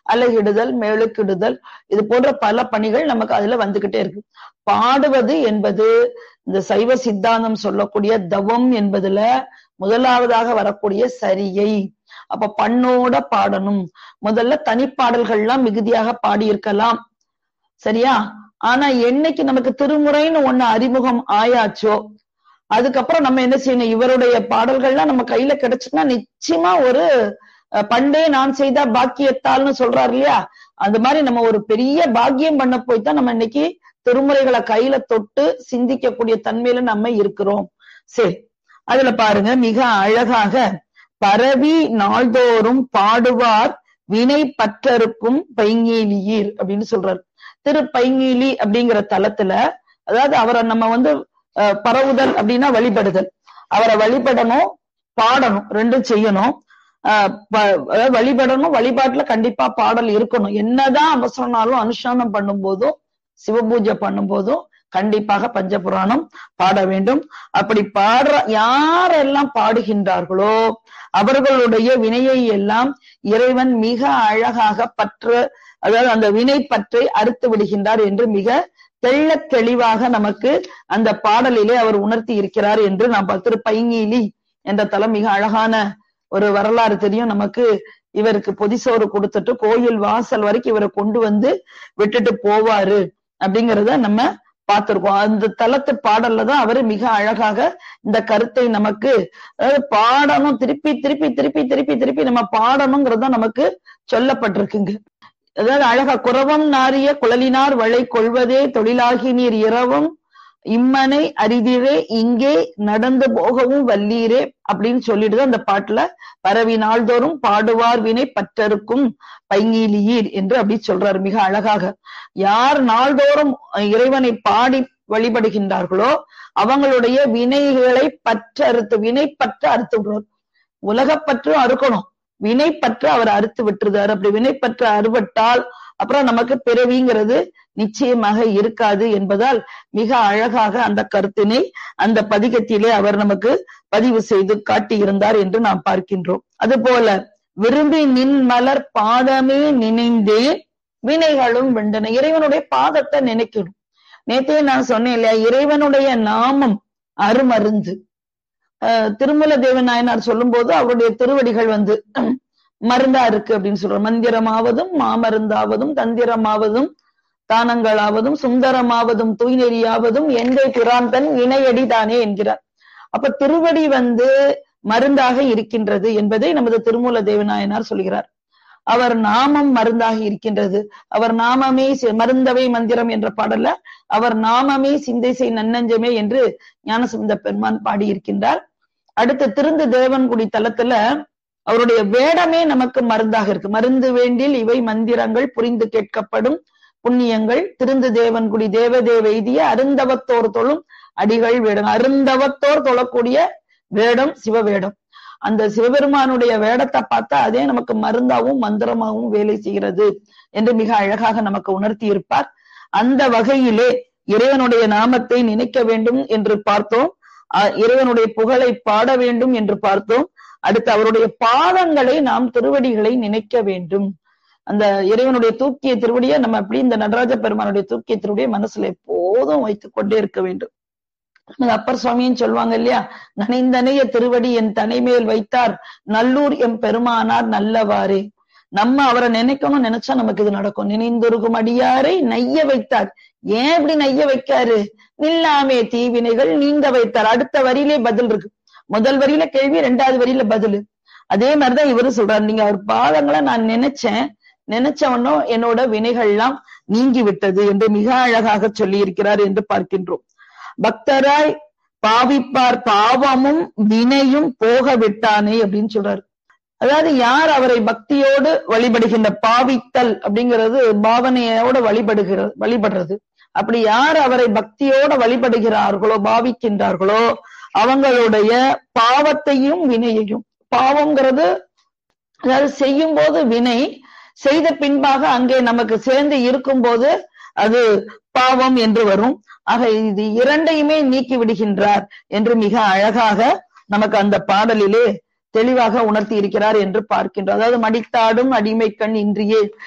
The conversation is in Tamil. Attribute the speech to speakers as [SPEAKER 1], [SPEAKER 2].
[SPEAKER 1] அலகிடுதல் மேலுக்கிடுதல் இது போன்ற பல பணிகள் நமக்கு அதுல வந்துகிட்டே இருக்கு பாடுவது என்பது இந்த சைவ சித்தாந்தம் சொல்லக்கூடிய தவம் என்பதுல முதலாவதாக வரக்கூடிய சரியை அப்ப பண்ணோட பாடணும் முதல்ல தனிப்பாடல்கள்லாம் மிகுதியாக பாடியிருக்கலாம் சரியா ஆனா என்னைக்கு நமக்கு திருமுறைன்னு ஒண்ணு அறிமுகம் ஆயாச்சோ அதுக்கப்புறம் நம்ம என்ன செய்யணும் இவருடைய பாடல்கள்லாம் நம்ம கையில கிடைச்சுன்னா நிச்சயமா ஒரு அஹ், பண்டே நான் செய்த பாக்கியத்தால்னு சொல்றாரு இல்லையா அந்த மாதிரி நம்ம ஒரு பெரிய பாக்கியம் பண்ண போய் தான் நம்ம இன்னைக்கு திருமுறைகளை கையில தொட்டு சிந்திக்கக்கூடிய தன்மையில நம்ம இருக்கிறோம் சரி அதுல பாருங்க மிக அழகாக பரவி நாள்தோறும் பாடுவார் வினை பற்றருக்கும் பைங்கீலியீர் அப்படின்னு சொல்றாரு திரு பைங்கீலி அப்படிங்கிற தலத்துல அதாவது அவரை நம்ம வந்து அஹ், பரவுதல் அப்படின்னா வழிபடுதல் அவரை வழிபடணும் பாடணும் ரெண்டும் செய்யணும் ஆஹ் ப- அதாவது வழிபடணும் வழிபாட்டுல கண்டிப்பா பாடல் இருக்கணும் என்னதான் அவசரம்னாலும் அனுஷ்டானம் பண்ணும் போதும் சிவபூஜை பண்ணும் போதும் கண்டிப்பாக பஞ்சபுராணம் பாட வேண்டும் அப்படி பாடுற யாரெல்லாம் பாடுகின்றார்களோ அவர்களுடைய வினையை எல்லாம் இறைவன் மிக அழகாக பற்ற அதாவது அந்த வினை பற்றை அறுத்து விடுகின்றார் என்று மிக தெள்ளத் தெளிவாக நமக்கு அந்த பாடலிலே அவர் உணர்த்தி இருக்கிறார் என்று நாம் பார்த்து பைங்கீலி என்ற தலம் மிக அழகான ஒரு வரலாறு தெரியும் நமக்கு இவருக்கு பொதிசோறு கொடுத்துட்டு கோயில் வாசல் வரைக்கும் இவரை கொண்டு வந்து விட்டுட்டு போவாரு அப்படிங்கறத நம்ம பார்த்திருக்கோம் அந்த தலத்து பாடல்ல தான் அவரு மிக அழகாக இந்த கருத்தை நமக்கு அதாவது பாடணும் திருப்பி திருப்பி திருப்பி திருப்பி திருப்பி நம்ம பாடணுங்கிறது தான் நமக்கு சொல்லப்பட்டிருக்குங்க அதாவது அழகா குறவம் நாரிய குழலினார் வளை கொள்வதே தொழிலாகி நீர் இரவும் இம்மனை அரிதிரே இங்கே நடந்து போகவும் வல்லீரே அப்படின்னு சொல்லிட்டு அந்த பாட்டுல பரவி நாள்தோறும் பாடுவார் வினை பற்றருக்கும் பைங்கீலியீர் என்று அப்படி சொல்றாரு மிக அழகாக யார் நாள்தோறும் இறைவனை பாடி வழிபடுகின்றார்களோ அவங்களுடைய வினைகளை பற்ற அறுத்து வினை பற்ற அறுத்து விடுவார் உலகப்பற்று அறுக்கணும் வினை பற்று அவர் அறுத்து விட்டுருதார் அப்படி வினை பற்று அறுபட்டால் அப்புறம் நமக்கு பிறவிங்கிறது நிச்சயமாக இருக்காது என்பதால் மிக அழகாக அந்த கருத்தினை அந்த பதிகத்திலே அவர் நமக்கு பதிவு செய்து காட்டியிருந்தார் என்று நாம் பார்க்கின்றோம் அதுபோல விரும்பி நின் மலர் பாதமே நினைந்தேன் வினைகளும் வெண்டன இறைவனுடைய பாதத்தை நினைக்கணும் நேத்தே நான் சொன்னேன் இல்லையா இறைவனுடைய நாமம் அருமருந்து அஹ் திருமல தேவன் நாயனார் சொல்லும் போது அவருடைய திருவடிகள் வந்து மருந்தா இருக்கு அப்படின்னு சொல்றார் மந்திரமாவதும் மாமருந்தாவதும் தந்திரமாவதும் தானங்களாவதும் சுந்தரமாவதும் தூய்நெறியாவதும் எந்தை பிரான் தன் இணையடி தானே என்கிறார் அப்ப திருவடி வந்து மருந்தாக இருக்கின்றது என்பதை நமது திருமூல தேவநாயனார் சொல்கிறார் அவர் நாமம் மருந்தாக இருக்கின்றது அவர் நாமமே சி- மருந்தவை மந்திரம் என்ற பாடல்ல அவர் நாமமே சிந்தை செய் நன்னஞ்சமே என்று ஞானசம்பந்த பெருமான் பாடியிருக்கின்றார் அடுத்து திருந்து தேவன்குடி தலத்துல அவருடைய வேடமே நமக்கு மருந்தாக இருக்கு மருந்து வேண்டில் இவை மந்திரங்கள் புரிந்து கேட்கப்படும் புண்ணியங்கள் திருந்து தேவன்குடி தேவதேவ எய்திய அருந்தவத்தோர் தொழும் அடிகள் வேடம் அருந்தவத்தோர் தொழக்கூடிய வேடம் சிவவேடம் அந்த சிவபெருமானுடைய வேடத்தை பார்த்தா அதே நமக்கு மருந்தாவும் மந்திரமாகவும் வேலை செய்கிறது என்று மிக அழகாக நமக்கு உணர்த்தி இருப்பார் அந்த வகையிலே இறைவனுடைய நாமத்தை நினைக்க வேண்டும் என்று பார்த்தோம் அஹ் இறைவனுடைய புகழை பாட வேண்டும் என்று பார்த்தோம் அடுத்து அவருடைய பாதங்களை நாம் திருவடிகளை நினைக்க வேண்டும் அந்த இறைவனுடைய தூக்கிய திருவடியை நம்ம அப்படி இந்த நடராஜ பெருமானுடைய தூக்கிய திருவடியை மனசுல எப்போதும் வைத்துக் கொண்டே இருக்க வேண்டும் நமது அப்பர் சுவாமின்னு சொல்லுவாங்க இல்லையா நனைந்தனைய திருவடி என் தனைமேல் வைத்தார் நல்லூர் எம் பெருமானார் நல்லவாறே நம்ம அவரை நினைக்கணும் நினைச்சா நமக்கு இது நடக்கும் நினைந்துருகும் அடியாரை நைய வைத்தார் ஏன் இப்படி நைய வைக்காரு நில்லாமே தீவினைகள் நீங்க வைத்தார் அடுத்த வரியிலே பதில் இருக்கு முதல் வரியில கேள்வி ரெண்டாவது வரியில பதில் அதே மாதிரிதான் இவரு சொல்றாரு நீங்க அவர் பாதங்களை நான் நினைச்சேன் நினைச்சவனும் என்னோட வினைகள்லாம் நீங்கி விட்டது என்று மிக அழகாக சொல்லி இருக்கிறார் என்று பார்க்கின்றோம் பக்தராய் பாவிப்பார் பாவமும் வினையும் போக விட்டானே அப்படின்னு சொல்றாரு அதாவது யார் அவரை பக்தியோடு வழிபடுகின்ற பாவித்தல் அப்படிங்கிறது பாவனையோட வழிபடுகிறது வழிபடுறது அப்படி யார் அவரை பக்தியோட வழிபடுகிறார்களோ பாவிக்கின்றார்களோ அவங்களுடைய பாவத்தையும் வினையையும் பாவம்ங்கிறது அதாவது செய்யும் போது வினை செய்த பின்பாக அங்கே நமக்கு சேர்ந்து இருக்கும்போது அது பாவம் என்று வரும் ஆக இது இரண்டையுமே நீக்கி விடுகின்றார் என்று மிக அழகாக நமக்கு அந்த பாடலிலே தெளிவாக உணர்த்தி இருக்கிறார் என்று பார்க்கின்றோம் அதாவது மடித்தாடும் அடிமை கண் இன்றியே